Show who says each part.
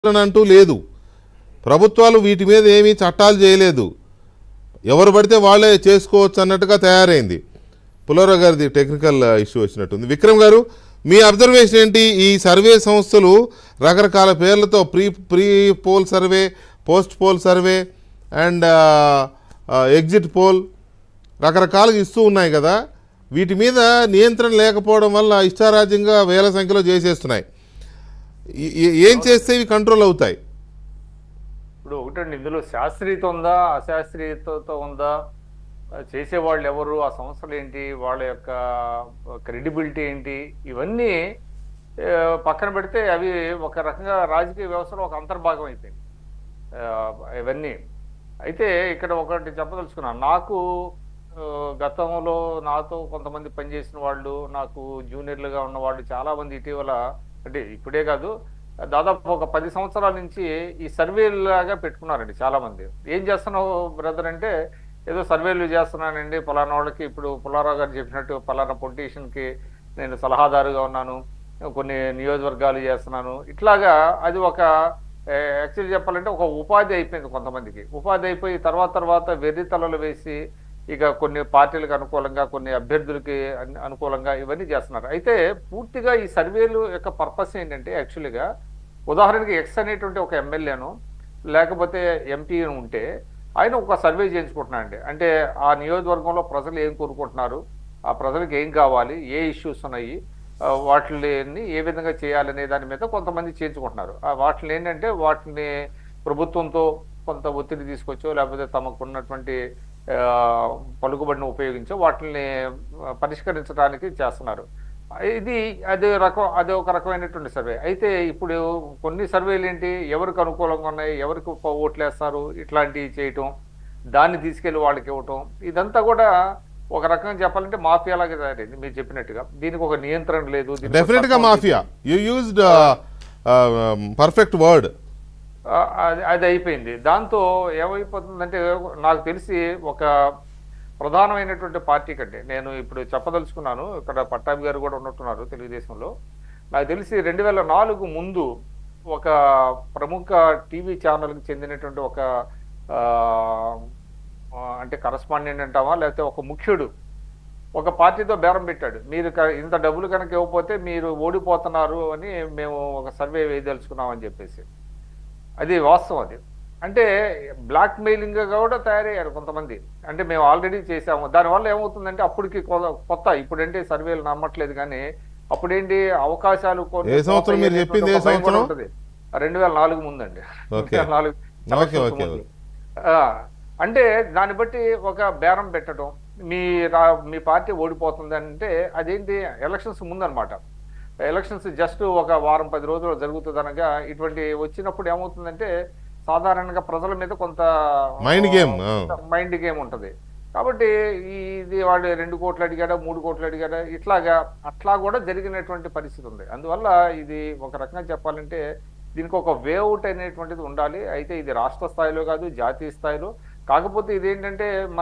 Speaker 1: అని అంటూ లేదు ప్రభుత్వాలు వీటి మీద ఏమీ చట్టాలు చేయలేదు ఎవరు పడితే వాళ్ళే చేసుకోవచ్చు అన్నట్టుగా తయారైంది పులోరా గారిది టెక్నికల్ ఇష్యూ వచ్చినట్టుంది విక్రమ్ గారు మీ అబ్జర్వేషన్ ఏంటి ఈ సర్వే సంస్థలు రకరకాల పేర్లతో pre pre poll survey post poll survey and exit poll రకరకాలుగా ఇస్తూ ఉన్నాయి కదా వీటి మీద నియంత్రణ లేకపోవడం వల్ల ఇష్టారాజ్యంగా వేల సంఖ్యలో చేసేస్తున్నాయి ఈ- ఈ- ఏం చేస్తే ఇవి కంట్రోల్ అవుతాయి
Speaker 2: ఇప్పుడు ఒకటండి ఇందులో శాస్త్రీయత ఉందా అశాస్త్రీయతతో ఉందా ఆ, చేసేవాళ్ళు ఎవరు ఆ సంస్థలు ఏంటి వాళ్ళ యొక్క క్రెడిబిలిటీ ఏంటి ఇవన్నీ ఆ, పక్కన పెడితే అవి ఒక రకంగా రాజకీయ వ్యవస్థలో ఒక అంతర్భాగం అయిపోయింది ఆ, ఇవన్నీ అయితే ఇక్కడ ఒకటి చెప్పదలుచుకున్నాను నాకు ఆ, గతంలో నాతో కొంతమంది పనిచేసిన వాళ్ళు నాకు జూనియర్లుగా ఉన్న వాళ్ళు చాలా మంది ఇటీవల అంటే ఇప్పుడే కాదు దాదాపు ఒక పది సంవత్సరాల నుంచి ఈ సర్వేలు లాగా పెట్టుకున్నారండి చాలా మంది ఏం చేస్తున్నావు బ్రదర్ అంటే ఏదో సర్వేలు చేస్తున్నానండి పలానా వాళ్ళకి ఇప్పుడు పుల్లారావు గారు చెప్పినట్టు పలానా పొలిటీషియన్కి నేను సలహాదారుగా ఉన్నాను కొన్ని నియోజకవర్గాలు చేస్తున్నాను ఇట్లాగా అది ఒక యాక్చువల్లీ చెప్పాలంటే ఒక ఉపాధి అయిపోయింది కొంతమందికి ఉపాధి అయిపోయి తర్వాత తర్వాత వెర్రి తలలు వేసి ఇక కొన్ని పార్టీలకు అనుకూలంగా కొన్ని అభ్యర్థులకి అన్- అనుకూలంగా ఇవన్నీ చేస్తున్నారు అయితే పూర్తిగా ఈ సర్వేలు యొక్క పర్పస్ ఏంటంటే యాక్చువల్గా ఉదాహరణకి ఎక్స్ అనేటువంటి ఒక ఎమ్మెల్యేను లేకపోతే ఎంపీ ఉంటే ఆయన ఒక సర్వే చేయించుకుంటున్నాడండి అంటే ఆ నియోజకవర్గంలో ప్రజలు ఏం కోరుకుంటున్నారు ఆ ప్రజలకు ఏం కావాలి ఏ ఇష్యూస్ ఉన్నాయి ఆ, వాటిని ఏ విధంగా చేయాలనే దాని మీద కొంతమంది చేయించుకుంటున్నారు ఆ వాటిని ఏంటంటే వాటిని ప్రభుత్వంతో కొంత ఒత్తిడి తీసుకొచ్చో లేకపోతే తమకు ఉన్నటువంటి ఆ, పలుకుబడిని ఉపయోగించో వాటిని ఆ, పరిష్కరించడానికి చేస్తున్నారు ఇది అది రకం అది ఒక రకమైనటువంటి సర్వే అయితే ఇప్పుడు కొన్ని సర్వేలు ఏంటి ఎవరికి అనుకూలంగా ఉన్నాయి ఎవరికి ప- ఓట్లు వేస్తారు ఇట్లాంటివి చేయటం దాన్ని తీసుకెళ్లి వాళ్ళకి ఇవ్వటం ఇదంతా కూడా ఒక రకంగా చెప్పాలంటే మాఫియాలాగా తయారైంది మీరు చెప్పినట్టుగా దీనికి ఒక నియంత్రణ లేదు దీనికి ఒక
Speaker 1: డెఫినెట్గా
Speaker 2: చట్టం
Speaker 1: mafia you used perfect word
Speaker 2: ఆ, అది అది అయిపోయింది దాంతో ఏమైపోతుందంటే నాకు తెలిసి ఒక ప్రధానమైనటువంటి పార్టీ కంటే నేను ఇప్పుడు చెప్పదలుచుకున్నాను ఇక్కడ పట్టాభి గారు కూడా ఉన్నట్టున్నారు తెలుగుదేశంలో నాకు తెలిసి రెండు వేల నాలుగు ముందు ఒక ప్రముఖ టీవీ ఛానల్కి చెందినటువంటి ఒక ఆ, ఆ, అంటే కరస్పాండెంట్ అంటావా లేకపోతే ఒక ముఖ్యుడు ఒక పార్టీతో బేరం పెట్టాడు మీరు క- ఇంత డబ్బులు కనుక ఇవ్వకపోతే మీరు ఓడిపోతున్నారు అని మేము ఒక సర్వే వేయదలుచుకున్నాం అని చెప్పేసి అది వాస్తవం అది అంటే బ్లాక్ మెయిలింగ్ కూడా తయారయ్యారు కొంతమంది అంటే మేము ఆల్రెడీ చేసాము దానివల్ల ఏమవుతుందంటే అప్పటికి కొ- కొత్త ఇప్పుడంటే సర్వేలు నమ్మట్లేదు కానీ అప్పుడేంటి అవకాశాలు కొన్ని
Speaker 1: ఏ సంవత్సరం మీరు
Speaker 2: పోతాయి
Speaker 1: చెప్పింది ఏ
Speaker 2: అనేటువంటి ఒక భయం కూడా
Speaker 1: సంవత్సరం?
Speaker 2: ఉంటుంది రెండు వేల నాలుగు ముందండి
Speaker 1: ఓకే.
Speaker 2: 2004
Speaker 1: okay,
Speaker 2: elections
Speaker 1: okay.
Speaker 2: ముందు. ఆ, అంటే దాన్ని బట్టి ఒక బేరం పెట్టడం మీ రా- మీ పార్టీ ఓడిపోతుంది అంటే అదేంటి ఎలక్షన్స్ ముందనమాట ఎలక్షన్స్ జస్ట్ ఒక వారం పది రోజులు జరుగుతుంది అనగా ఇటువంటి వచ్చినప్పుడు ఏమవుతుందంటే సాధారణంగా ప్రజల మీద కొంత
Speaker 1: Mind game, ఆ.
Speaker 2: మైండ్ గేమ్ ఉంటుంది కాబట్టి ఈ- ఇది వాళ్ళు రెండు కోట్లు అడిగాడా మూడు కోట్లు అడిగాడా ఇట్లాగా అట్లా కూడా జరిగినటువంటి పరిస్థితి ఉంది అందువల్ల ఇది ఒక రకంగా చెప్పాలంటే దీనికి ఒక వేఅవుట్ అనేటువంటిది ఉండాలి అయితే ఇది రాష్ట్ర స్థాయిలో కాదు జాతీయ స్థాయిలో కాకపోతే ఇదేంటంటే మన